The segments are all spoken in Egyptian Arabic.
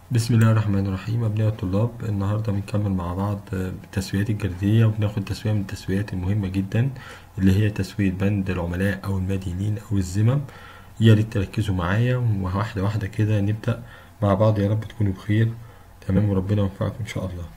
بسم الله الرحمن الرحيم أبناء الطلاب النهاردة بنكمل مع بعض التسويات الجردية وبناخد تسوية من التسويات المهمة جدا اللي هي تسوية بند العملاء أو المدينين أو الذمم يا ريت تركزوا معايا وواحدة واحدة كده نبدأ مع بعض يا رب تكونوا بخير تمام وربنا يوفقكم إن شاء الله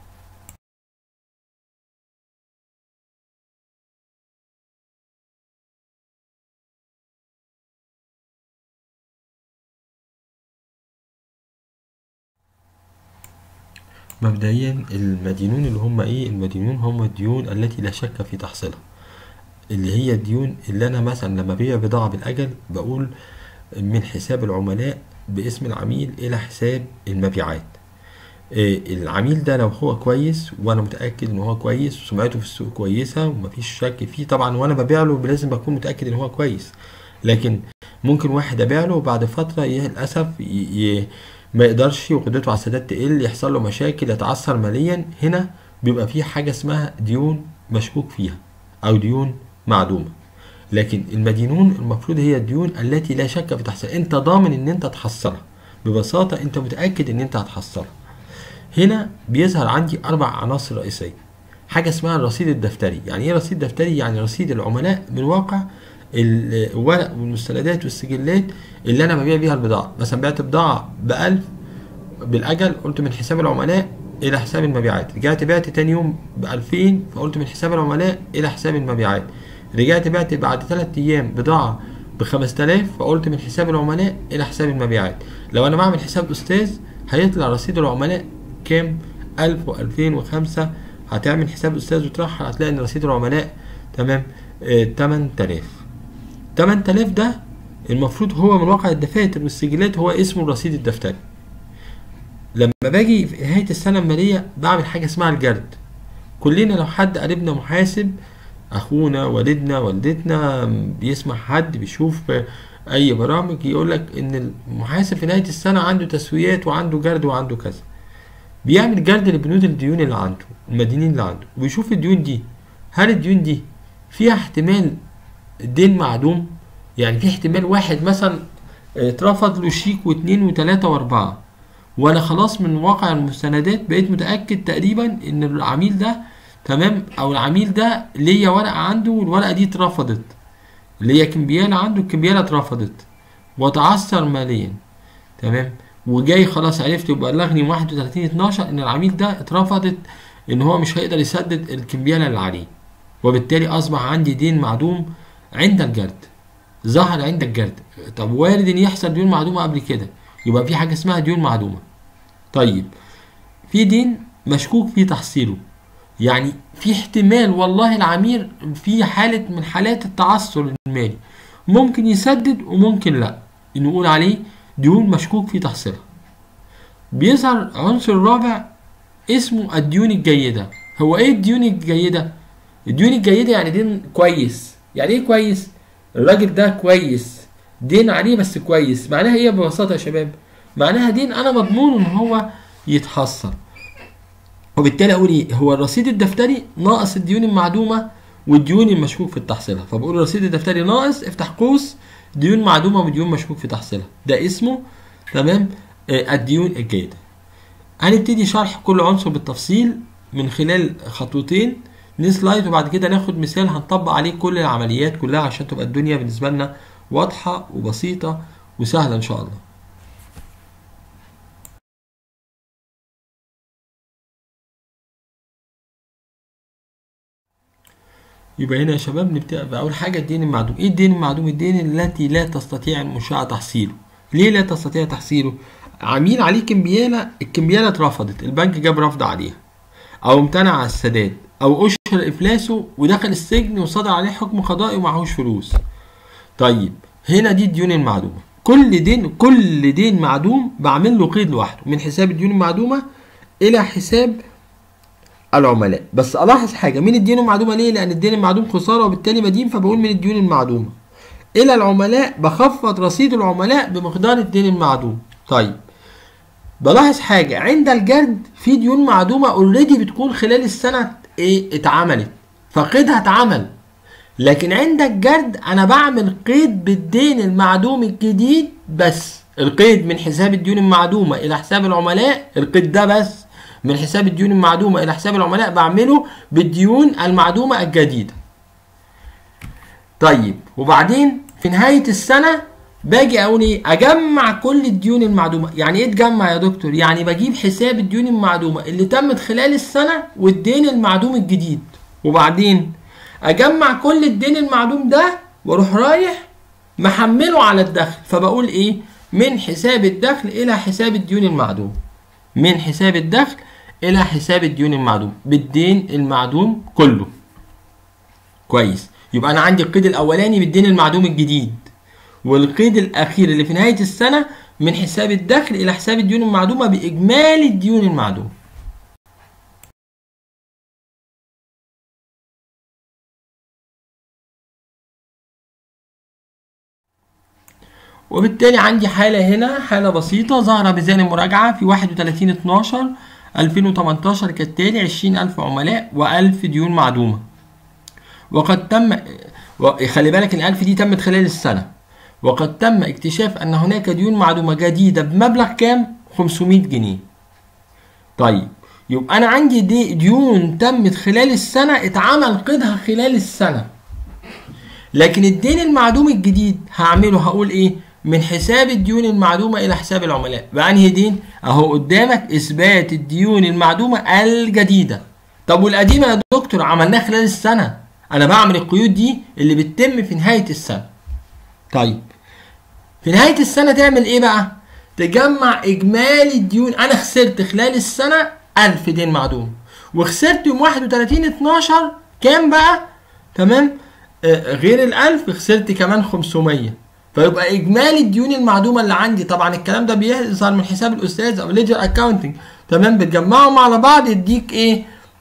مبدئيا المدينون اللي هم ايه المدينون هم الديون التي لا شك في تحصيلها اللي هي الديون اللي انا مثلا لما ببيع بضاعة بالاجل بقول من حساب العملاء باسم العميل الى حساب المبيعات إيه العميل ده لو هو كويس وانا متاكد ان هو كويس وسمعته في السوق كويسه ومفيش شك فيه طبعا وانا ببيع له لازم اكون متاكد ان هو كويس لكن ممكن واحد ابيع له بعد فتره للاسف ما يقدرش وقدرته على السداد تقل يحصل له مشاكل يتعثر ماليا هنا بيبقى في حاجه اسمها ديون مشكوك فيها او ديون معدومه لكن المدينون المفروض هي الديون التي لا شك في تحصيلها انت ضامن ان انت تحصلها ببساطه انت متاكد ان انت هتحصلها هنا بيظهر عندي اربع عناصر رئيسيه حاجه اسمها الرصيد الدفتري يعني ايه رصيد دفتري يعني رصيد العملاء من واقع الورق والمستندات والسجلات اللي انا ببيع بيها البضاعه مثلا بعت بضاعه ب 1000 بالاجل قلت من حساب العملاء الى حساب المبيعات رجعت بعت تاني يوم ب 2000 فقلت من حساب العملاء الى حساب المبيعات رجعت بعت بعد 3 ايام بضاعه ب 5000 فقلت من حساب العملاء الى حساب المبيعات لو انا بعمل حساب استاذ هيطلع رصيد العملاء كام 1000 و2000 و5 هتعمل حساب استاذ وترحل هتلاقي ان رصيد العملاء تمام آه 8000 8000 ده المفروض هو من واقع الدفاتر والسجلات هو اسمه الرصيد الدفتري لما باجي في نهاية السنة المالية بعمل حاجة اسمها الجرد كلنا لو حد قريبنا محاسب اخونا والدنا والدتنا بيسمع حد بيشوف اي برامج يقول لك ان المحاسب في نهاية السنة عنده تسويات وعنده جرد وعنده كذا بيعمل جرد لبنود الديون اللي عنده المدينين اللي عنده ويشوف الديون دي هل الديون دي فيها احتمال دين معدوم يعني في احتمال واحد مثلا اترفض له شيك واثنين وثلاثة واربعة وانا خلاص من واقع المستندات بقيت متأكد تقريبا ان العميل ده تمام او العميل ده ليا ورقة عنده والورقة دي اترفضت ليا كمبيالة عنده الكمبيالة اترفضت وتعثر ماليا تمام وجاي خلاص عرفت وبلغني 31 12 ان العميل ده اترفضت ان هو مش هيقدر يسدد الكمبيالة اللي عليه وبالتالي اصبح عندي دين معدوم عند الجرد ظهر عند الجرد طب وارد ان يحصل ديون معدومه قبل كده يبقى في حاجه اسمها ديون معدومه طيب في دين مشكوك في تحصيله يعني في احتمال والله العميل في حاله من حالات التعثر المالي ممكن يسدد وممكن لا نقول عليه ديون مشكوك في تحصيلها بيظهر عنصر رابع اسمه الديون الجيده هو ايه الديون الجيده الديون الجيده يعني دين كويس يعني ايه كويس الراجل ده كويس دين عليه بس كويس معناها ايه ببساطه يا شباب معناها دين انا مضمون ان هو يتحصل وبالتالي اقول ايه هو الرصيد الدفتري ناقص الديون المعدومه والديون المشكوك في تحصيلها فبقول الرصيد الدفتري ناقص افتح قوس ديون معدومه وديون مشكوك في تحصيلها ده اسمه تمام آه الديون الجيده هنبتدي شرح كل عنصر بالتفصيل من خلال خطوتين نسلايد وبعد كده ناخد مثال هنطبق عليه كل العمليات كلها عشان تبقى الدنيا بالنسبة لنا واضحة وبسيطة وسهلة إن شاء الله يبقى هنا يا شباب نبدأ بأول حاجة الدين المعدوم إيه الدين المعدوم الدين التي لا تستطيع المنشأة تحصيله ليه لا تستطيع تحصيله عميل عليه كمبيالة الكمبيالة اترفضت البنك جاب رفض عليها أو امتنع على السداد او اشهر افلاسه ودخل السجن وصدر عليه حكم قضائي ومعهوش فلوس طيب هنا دي الديون المعدومه كل دين كل دين معدوم بعمل له قيد لوحده من حساب الديون المعدومه الى حساب العملاء بس الاحظ حاجه من الديون المعدومه ليه لان الدين المعدوم خساره وبالتالي مدين فبقول من الديون المعدومه الى العملاء بخفض رصيد العملاء بمقدار الدين المعدوم طيب بلاحظ حاجه عند الجرد في ديون معدومه اوريدي بتكون خلال السنه ايه اتعملت فقيدها اتعمل لكن عند الجرد انا بعمل قيد بالدين المعدوم الجديد بس القيد من حساب الديون المعدومه الى حساب العملاء القيد ده بس من حساب الديون المعدومه الى حساب العملاء بعمله بالديون المعدومه الجديده طيب وبعدين في نهايه السنه باجي اقول ايه اجمع كل الديون المعدومه يعني ايه تجمع يا دكتور يعني بجيب حساب الديون المعدومه اللي تمت خلال السنه والدين المعدوم الجديد وبعدين اجمع كل الدين المعدوم ده واروح رايح محمله على الدخل فبقول ايه من حساب الدخل الى حساب الديون المعدوم من حساب الدخل الى حساب الديون المعدوم بالدين المعدوم كله كويس يبقى انا عندي القيد الاولاني بالدين المعدوم الجديد والقيد الاخير اللي في نهايه السنه من حساب الدخل الى حساب الديون المعدومه باجمالي الديون المعدومه وبالتالي عندي حالة هنا حالة بسيطة ظاهرة بميزان المراجعة في 31 12 2018 كالتالي 20000 عملاء و1000 ديون معدومة وقد تم خلي بالك ال 1000 دي تمت خلال السنة وقد تم اكتشاف أن هناك ديون معدومة جديدة بمبلغ كام؟ 500 جنيه طيب يبقى أنا عندي دي ديون تمت خلال السنة اتعمل قيدها خلال السنة لكن الدين المعدوم الجديد هعمله هقول ايه من حساب الديون المعدومة إلى حساب العملاء بأنهي دين؟ أهو قدامك إثبات الديون المعدومة الجديدة طب والقديمة يا دكتور عملناها خلال السنة أنا بعمل القيود دي اللي بتتم في نهاية السنة طيب في نهاية السنة تعمل إيه بقى؟ تجمع إجمالي الديون أنا خسرت خلال السنة 1000 دين معدوم وخسرت يوم 31 12 كام بقى؟ تمام؟ آه غير ال 1000 خسرت كمان 500 فيبقى اجمالي الديون المعدومه اللي عندي طبعا الكلام ده بيظهر من حساب الاستاذ او ليجر اكاونتنج تمام بتجمعهم على بعض يديك ايه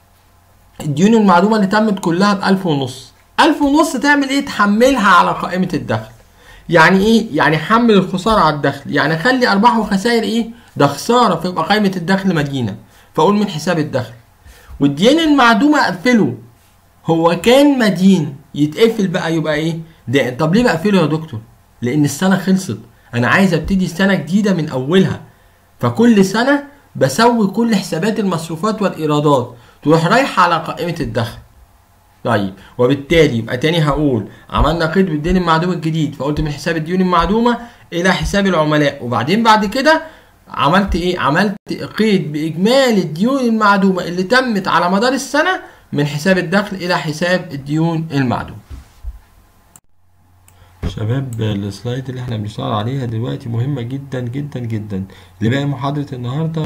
الديون المعدومه اللي تمت كلها ب 1000 ونص 1000 ونص تعمل ايه تحملها على قائمه الدخل يعني ايه يعني حمل الخساره على الدخل يعني خلي ارباح وخسائر ايه ده خساره فيبقى قائمه الدخل مدينه فاقول من حساب الدخل والدين المعدومه اقفله هو كان مدين يتقفل بقى يبقى ايه ده طب ليه بقفله يا دكتور لان السنه خلصت انا عايز ابتدي سنه جديده من اولها فكل سنه بسوي كل حسابات المصروفات والايرادات تروح رايحه على قائمه الدخل طيب وبالتالي يبقى تاني هقول عملنا قيد بالدين المعدوم الجديد فقلت من حساب الديون المعدومه الى حساب العملاء وبعدين بعد كده عملت ايه عملت قيد باجمالي الديون المعدومه اللي تمت على مدار السنه من حساب الدخل الى حساب الديون المعدومه شباب السلايد اللي احنا بنشتغل عليها دلوقتي مهمة جدا جدا جدا لباقي محاضرة النهاردة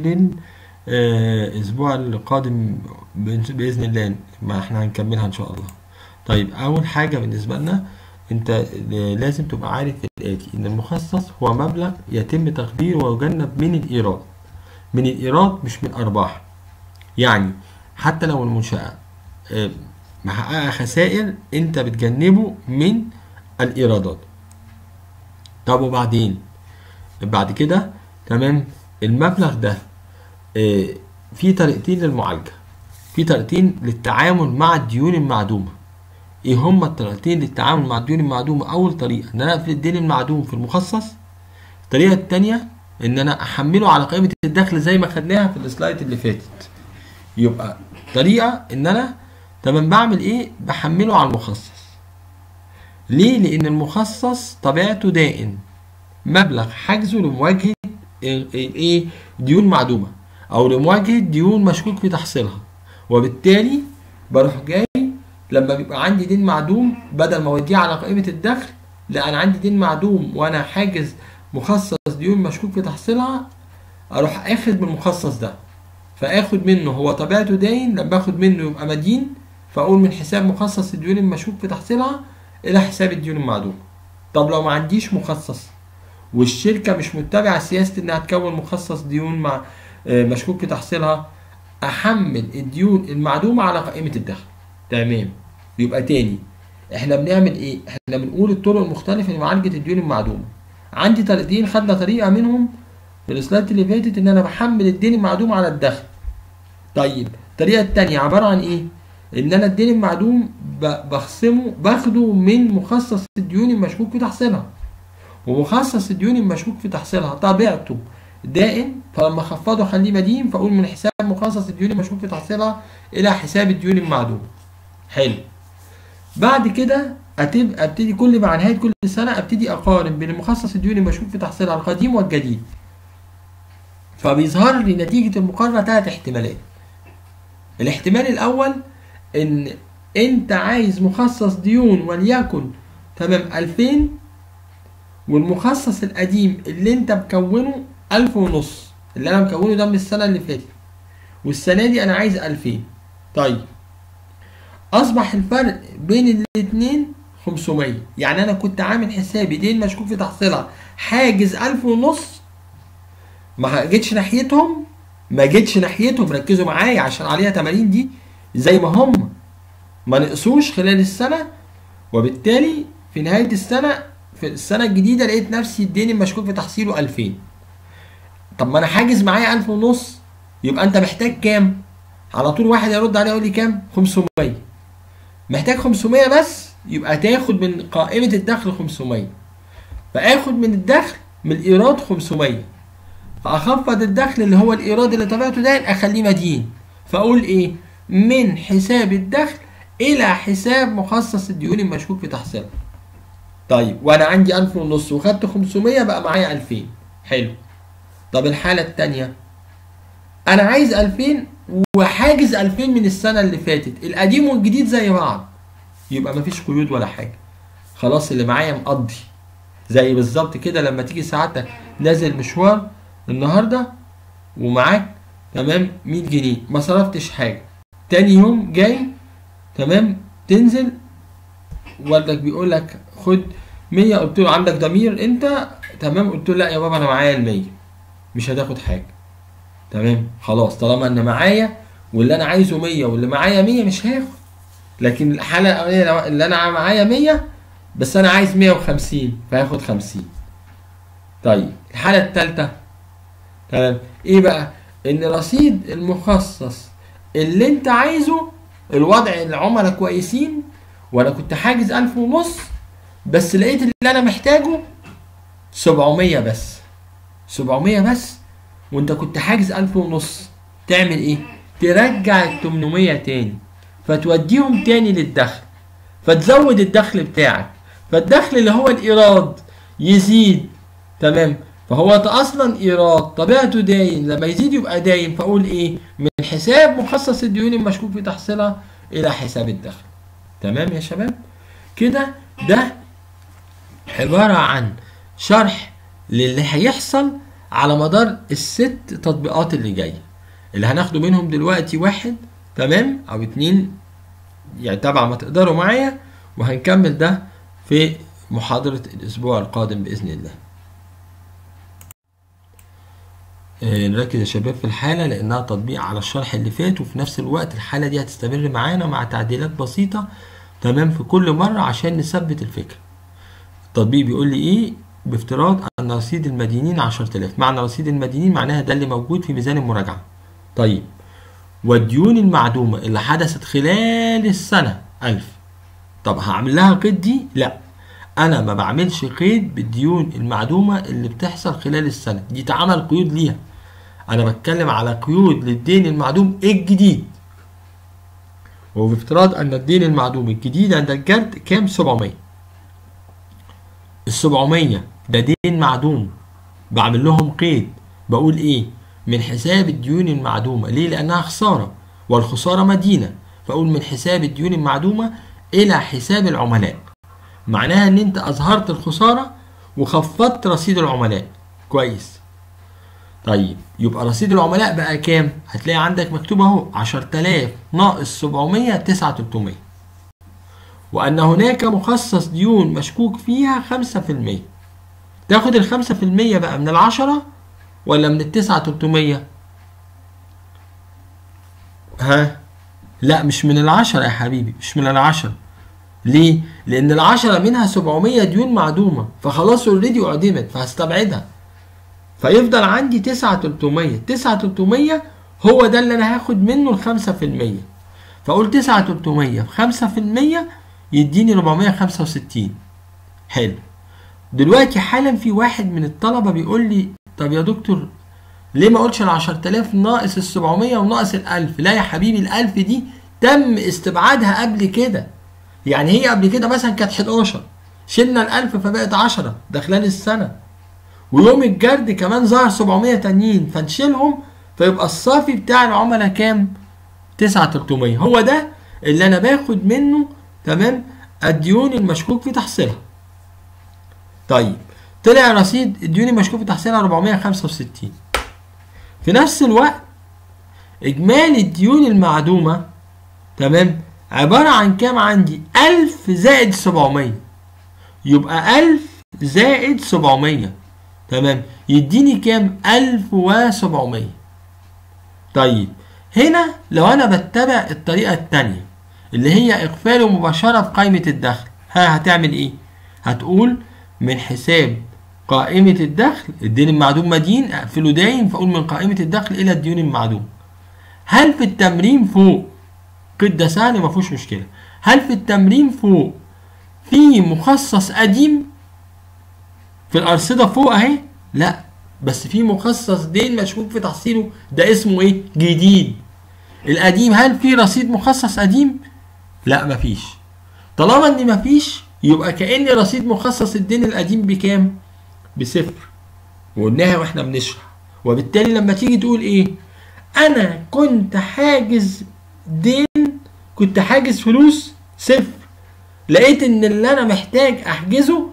وللأسبوع القادم بإذن الله ما احنا هنكملها إن شاء الله طيب أول حاجة بالنسبة لنا أنت لازم تبقى عارف الآتي إن المخصص هو مبلغ يتم تقديره ويجنب من الإيراد من الإيراد مش من الأرباح يعني حتى لو المنشأة محققة خسائر أنت بتجنبه من الايرادات طب وبعدين بعد كده تمام المبلغ ده آه في طريقتين للمعالجه في طريقتين للتعامل مع الديون المعدومه ايه هما الطريقتين للتعامل مع الديون المعدومه اول طريقه ان انا اقفل الدين المعدوم في المخصص الطريقه الثانيه ان انا احمله على قائمه الدخل زي ما خدناها في السلايد اللي فاتت يبقى طريقه ان انا تمام بعمل ايه بحمله على المخصص ليه؟ لأن المخصص طبيعته دائن مبلغ حجزه لمواجهة إيه؟ ديون معدومة أو لمواجهة ديون مشكوك في تحصيلها وبالتالي بروح جاي لما بيبقى عندي دين معدوم بدل ما اوديه على قائمة الدخل لا أنا عندي دين معدوم وأنا حاجز مخصص ديون مشكوك في تحصيلها أروح آخد من المخصص ده فآخد منه هو طبيعته داين لما باخد منه يبقى مدين فأقول من حساب مخصص الديون المشكوك في تحصيلها الى حساب الديون المعدومه طب لو ما عنديش مخصص والشركه مش متبعه سياسه انها تكون مخصص ديون مع مشكوك في تحصيلها احمل الديون المعدومه على قائمه الدخل تمام يبقى تاني احنا بنعمل ايه احنا بنقول الطرق المختلفه لمعالجه الديون المعدومه عندي طريقتين خدنا طريقه منهم في السلايد اللي فاتت ان انا بحمل الدين المعدوم على الدخل طيب الطريقه الثانيه عباره عن ايه ان انا الدين المعدوم بخصمه باخده من مخصص الديون المشكوك في تحصيلها ومخصص الديون المشكوك في تحصيلها طبيعته دائن فلما خفضه خليه مدين فاقول من حساب مخصص الديون المشكوك في تحصيلها الى حساب الديون المعدومه حلو بعد كده أتب- ابتدي كل مع نهايه كل سنه ابتدي اقارن بين مخصص الديون المشكوك في تحصيلها القديم والجديد فبيظهر لي نتيجه المقارنه ثلاث احتمالات الاحتمال الاول ان انت عايز مخصص ديون وليكن تمام 2000 والمخصص القديم اللي انت مكونه 1000 ونص اللي انا مكونه ده من السنه اللي فاتت والسنه دي انا عايز 2000 طيب اصبح الفرق بين الاثنين 500 يعني انا كنت عامل حسابي دين مشكوك في تحصيلها حاجز 1000 ونص ما جيتش ناحيتهم ما جيتش ناحيتهم ركزوا معايا عشان عليها 80 دي زي ما هم ما نقصوش خلال السنه وبالتالي في نهايه السنه في السنه الجديده لقيت نفسي الدين المشكوك في تحصيله 2000 طب ما انا حاجز معايا 1000 ونص يبقى انت محتاج كام على طول واحد يرد عليه يقول لي كام 500 محتاج 500 بس يبقى تاخد من قائمه الدخل 500 فاخد من الدخل من الايراد 500 فاخفض الدخل اللي هو الايراد اللي طبيعته داين اخليه مدين فاقول ايه من حساب الدخل الى حساب مخصص الديون المشكوك في تحصيلها طيب وانا عندي 1000 ونص وخدت 500 بقى معايا 2000 حلو طب الحاله الثانيه انا عايز 2000 وحاجز 2000 من السنه اللي فاتت القديم والجديد زي بعض يبقى مفيش قيود ولا حاجه خلاص اللي معايا مقضي زي بالظبط كده لما تيجي ساعتك نازل مشوار النهارده ومعاك تمام 100 جنيه ما صرفتش حاجه تاني يوم جاي تمام تنزل والدك بيقول لك خد 100 قلت له عندك ضمير انت تمام قلت له لا يا بابا انا معايا ال 100 مش هتاخد حاجه تمام خلاص طالما ان معايا واللي انا عايزه 100 واللي معايا 100 مش هاخد لكن الحاله الاولانيه لو- اللي انا معايا 100 بس انا عايز 150 فهاخد 50 طيب الحاله الثالثه تمام ايه بقى ان رصيد المخصص اللي انت عايزه الوضع العملاء كويسين وانا كنت حاجز ألف ونص بس لقيت اللي انا محتاجه 700 بس 700 بس وانت كنت حاجز ألف ونص تعمل ايه ترجع ال 800 تاني فتوديهم تاني للدخل فتزود الدخل بتاعك فالدخل اللي هو الايراد يزيد تمام فهو ده اصلا ايراد طبيعته داين لما يزيد يبقى داين فاقول ايه من حساب مخصص الديون المشكوك في تحصيلها الى حساب الدخل تمام يا شباب كده ده عبارة عن شرح للي هيحصل على مدار الست تطبيقات اللي جاية اللي هناخده منهم دلوقتي واحد تمام او اتنين يعني طبعا ما تقدروا معايا وهنكمل ده في محاضرة الأسبوع القادم بإذن الله آه، نركز يا شباب في الحالة لأنها تطبيق على الشرح اللي فات وفي نفس الوقت الحالة دي هتستمر معانا مع تعديلات بسيطة تمام في كل مرة عشان نثبت الفكرة التطبيق بيقول لي إيه بافتراض أن رصيد المدينين 10000 معنى رصيد المدينين معناها ده اللي موجود في ميزان المراجعة طيب والديون المعدومة اللي حدثت خلال السنة 1000 طب هعمل لها قيد دي؟ لا انا ما بعملش قيد بالديون المعدومه اللي بتحصل خلال السنه دي اتعمل قيود ليها انا بتكلم على قيود للدين المعدوم الجديد وبافتراض ان الدين المعدوم الجديد عند الجرد كام 700 ال 700 ده دين معدوم بعمل لهم قيد بقول ايه من حساب الديون المعدومه ليه لانها خساره والخساره مدينه فاقول من حساب الديون المعدومه الى حساب العملاء معناها ان انت اظهرت الخساره وخفضت رصيد العملاء كويس طيب يبقى رصيد العملاء بقى كام هتلاقي عندك مكتوب اهو 10000 ناقص 700 9300 وان هناك مخصص ديون مشكوك فيها 5% تاخد ال 5% بقى من العشرة ولا من ال 9300 ها لا مش من العشرة يا حبيبي مش من العشرة ليه؟ لأن العشرة منها 700 ديون معدومة فخلاص اوريدي أعدمت فهستبعدها فيفضل عندي 9300 9300 هو ده اللي أنا هاخد منه ال 5% فأقول 9300 في 5% يديني 465 حلو دلوقتي حالا في واحد من الطلبة بيقول لي طب يا دكتور ليه ما قلتش ال 10000 ناقص ال 700 وناقص ال 1000 لا يا حبيبي ال 1000 دي تم استبعادها قبل كده يعني هي قبل كده مثلا كانت 11 شلنا ال 1000 فبقت 10 ده خلال السنة ويوم الجرد كمان ظهر 700 تانيين فنشيلهم فيبقى الصافي بتاع العملاء كام 9300 هو ده اللي انا باخد منه تمام الديون المشكوك في تحصيلها طيب طلع رصيد الديون المشكوك في تحصيلها 465 في نفس الوقت اجمالي الديون المعدومه تمام عباره عن كام عندي 1000 زائد 700 يبقى 1000 زائد 700 تمام يديني كام 1700 طيب هنا لو انا بتبع الطريقه الثانيه اللي هي اقفاله مباشره في قائمه الدخل ها هتعمل ايه هتقول من حساب قائمة الدخل الدين المعدوم مدين اقفله داين فاقول من قائمة الدخل الى الديون المعدوم هل في التمرين فوق قد ده سهل ما فيهوش مشكلة هل في التمرين فوق في مخصص قديم في الأرصدة فوق أهي لا بس في مخصص دين مشكوك في تحصيله ده اسمه ايه جديد القديم هل في رصيد مخصص قديم لا مفيش طالما ان مفيش يبقى كأن رصيد مخصص الدين القديم بكام بصفر وقلناها واحنا بنشرح وبالتالي لما تيجي تقول ايه انا كنت حاجز دين كنت حاجز فلوس صفر لقيت ان اللي انا محتاج احجزه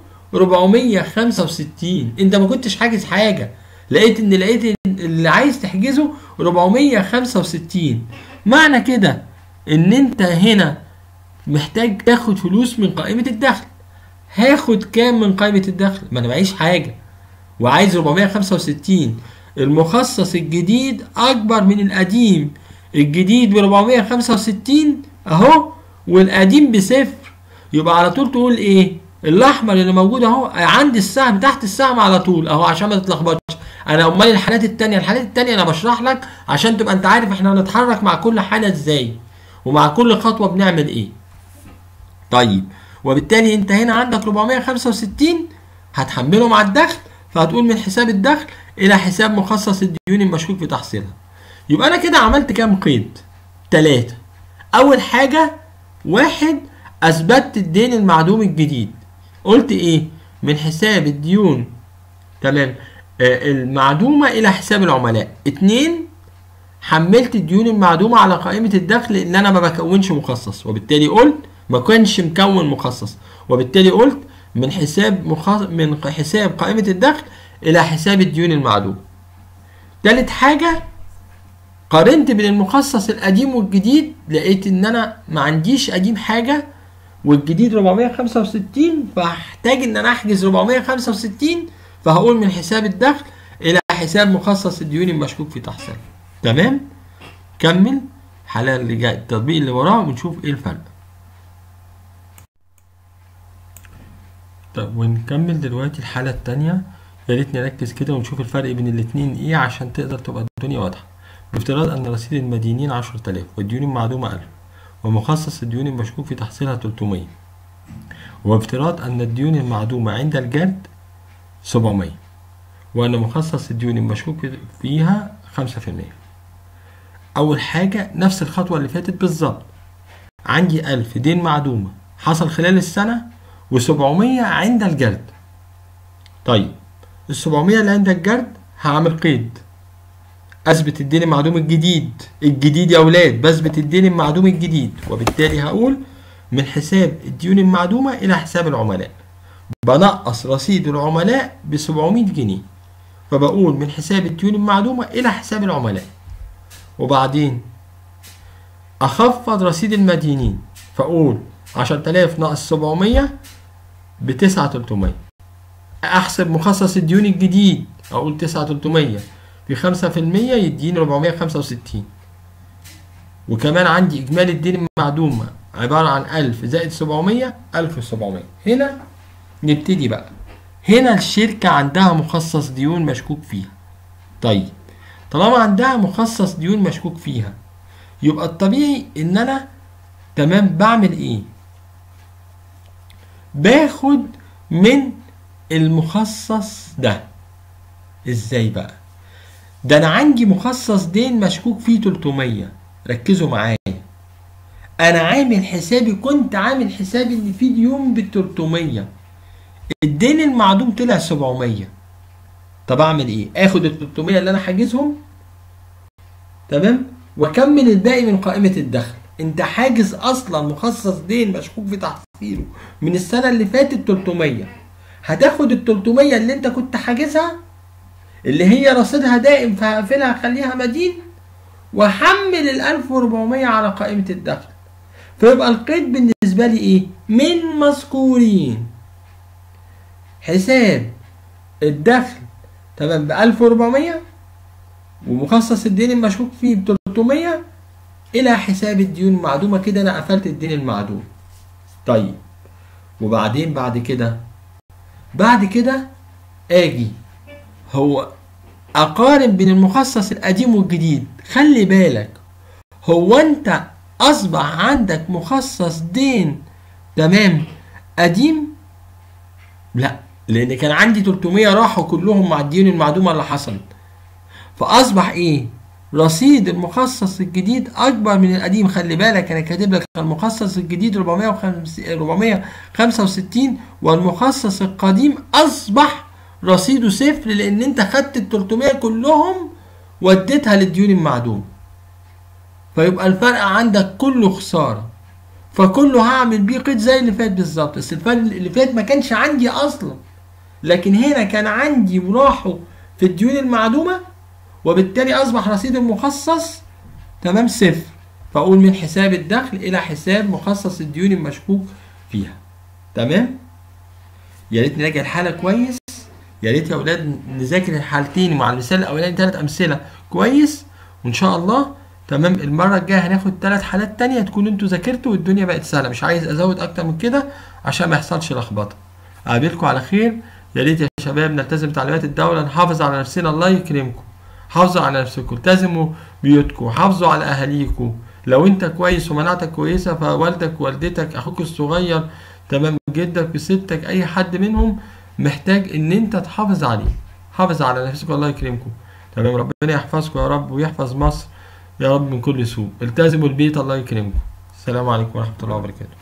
465 انت ما كنتش حاجز حاجه لقيت ان لقيت إن اللي عايز تحجزه 465 معنى كده ان انت هنا محتاج تاخد فلوس من قائمه الدخل هاخد كام من قائمه الدخل ما انا معيش حاجه وعايز 465 المخصص الجديد اكبر من القديم الجديد ب 465 اهو والقديم بصفر يبقى على طول تقول ايه الاحمر اللي موجود اهو عند السهم تحت السهم على طول اهو عشان ما تتلخبطش انا امال الحالات التانية الحالات التانية انا بشرح لك عشان تبقى انت عارف احنا هنتحرك مع كل حالة ازاي ومع كل خطوة بنعمل ايه طيب وبالتالي انت هنا عندك 465 هتحمله مع الدخل فهتقول من حساب الدخل الى حساب مخصص الديون المشكوك في تحصيلها يبقى انا كده عملت كام قيد ثلاثة اول حاجة واحد اثبتت الدين المعدوم الجديد قلت ايه من حساب الديون تمام آه المعدومة الى حساب العملاء اتنين حملت الديون المعدومة على قائمة الدخل ان انا ما بكونش مخصص وبالتالي قلت ما كانش مكون مخصص وبالتالي قلت من حساب مخصص من حساب قائمة الدخل الى حساب الديون المعدومة تالت حاجة قارنت بين المخصص القديم والجديد لقيت ان انا ما عنديش قديم حاجة والجديد 465 فهحتاج ان انا احجز 465 فهقول من حساب الدخل الى حساب مخصص الديون المشكوك في تحصيلها تمام كمل الحالة اللي جاي التطبيق اللي وراه ونشوف ايه الفرق طب ونكمل دلوقتي الحالة التانية يا ريت نركز كده ونشوف الفرق بين الاتنين ايه عشان تقدر تبقى الدنيا واضحة بافتراض ان رصيد المدينين 10000 والديون المعدومة 1000 ومخصص الديون المشكوك في تحصيلها 300 وافتراض أن الديون المعدومة عند الجرد 700 وأن مخصص الديون المشكوك فيها 5% أول حاجة نفس الخطوة اللي فاتت بالظبط عندي 1000 دين معدومة حصل خلال السنة و700 عند الجرد طيب ال 700 اللي عند الجرد هعمل قيد اثبت الدين المعدوم الجديد الجديد يا اولاد بثبت الدين المعدوم الجديد وبالتالي هقول من حساب الديون المعدومة الى حساب العملاء بنقص رصيد العملاء ب 700 جنيه فبقول من حساب الديون المعدومة الى حساب العملاء وبعدين اخفض رصيد المدينين فاقول 10000 ناقص 700 ب 9300 احسب مخصص الديون الجديد اقول 9300 في خمسة في المية يديني ربعمية خمسة وستين وكمان عندي إجمالي الدين المعدومة عبارة عن ألف زائد سبعمية ألف وسبعمية هنا نبتدي بقى هنا الشركة عندها مخصص ديون مشكوك فيها طيب طالما عندها مخصص ديون مشكوك فيها يبقى الطبيعي إن أنا تمام بعمل إيه باخد من المخصص ده ازاي بقى ده انا عندي مخصص دين مشكوك فيه 300 ركزوا معايا انا عامل حسابي كنت عامل حسابي ان في ديون بال 300 الدين المعدوم طلع 700 طب اعمل ايه اخد ال 300 اللي انا حاجزهم تمام واكمل الباقي من قائمه الدخل انت حاجز اصلا مخصص دين مشكوك في تحصيله من السنه اللي فاتت 300 هتاخد ال 300 اللي انت كنت حاجزها اللي هي رصيدها دائم فهقفلها اخليها مدين واحمل ال 1400 على قائمه الدخل فيبقى القيد بالنسبه لي ايه من مذكورين حساب الدخل تمام ب 1400 ومخصص الدين المشكوك فيه ب 300 الى حساب الديون المعدومه كده انا قفلت الدين المعدوم طيب وبعدين بعد كده بعد كده اجي هو اقارن بين المخصص القديم والجديد خلي بالك هو انت اصبح عندك مخصص دين تمام قديم لا لان كان عندي 300 راحوا كلهم مع الديون المعدومه اللي حصلت فاصبح ايه رصيد المخصص الجديد اكبر من القديم خلي بالك انا كاتب لك المخصص الجديد 465 والمخصص القديم اصبح رصيده صفر لان انت خدت ال 300 كلهم وديتها للديون المعدوم فيبقى الفرق عندك كله خساره فكله هعمل بيه قيد زي اللي فات بالظبط بس الفرق اللي فات ما كانش عندي اصلا لكن هنا كان عندي وراحوا في الديون المعدومه وبالتالي اصبح رصيد المخصص تمام صفر فاقول من حساب الدخل الى حساب مخصص الديون المشكوك فيها تمام يا ريت نراجع الحاله كويس يا ريت يا اولاد نذاكر الحالتين مع المثال الاولاني ثلاث امثله كويس وان شاء الله تمام المره الجايه هناخد ثلاث حالات تانية تكون انتوا ذاكرتوا والدنيا بقت سهله مش عايز ازود اكتر من كده عشان ما يحصلش لخبطه اقابلكم على خير يا ريت يا شباب نلتزم تعليمات الدوله نحافظ على نفسنا الله يكرمكم حافظوا على نفسكم التزموا بيوتكم حافظوا على اهاليكم لو انت كويس ومناعتك كويسه فوالدك والدتك اخوك الصغير تمام جدك وستك اي حد منهم محتاج ان انت تحافظ عليه حافظ على نفسك الله يكرمكم تمام ربنا يحفظكم يا رب ويحفظ مصر يا رب من كل سوء التزموا البيت الله يكرمكم السلام عليكم ورحمه الله وبركاته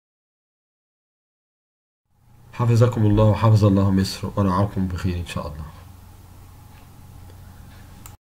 حفظكم الله وحفظ الله مصر ورعاكم بخير إن شاء الله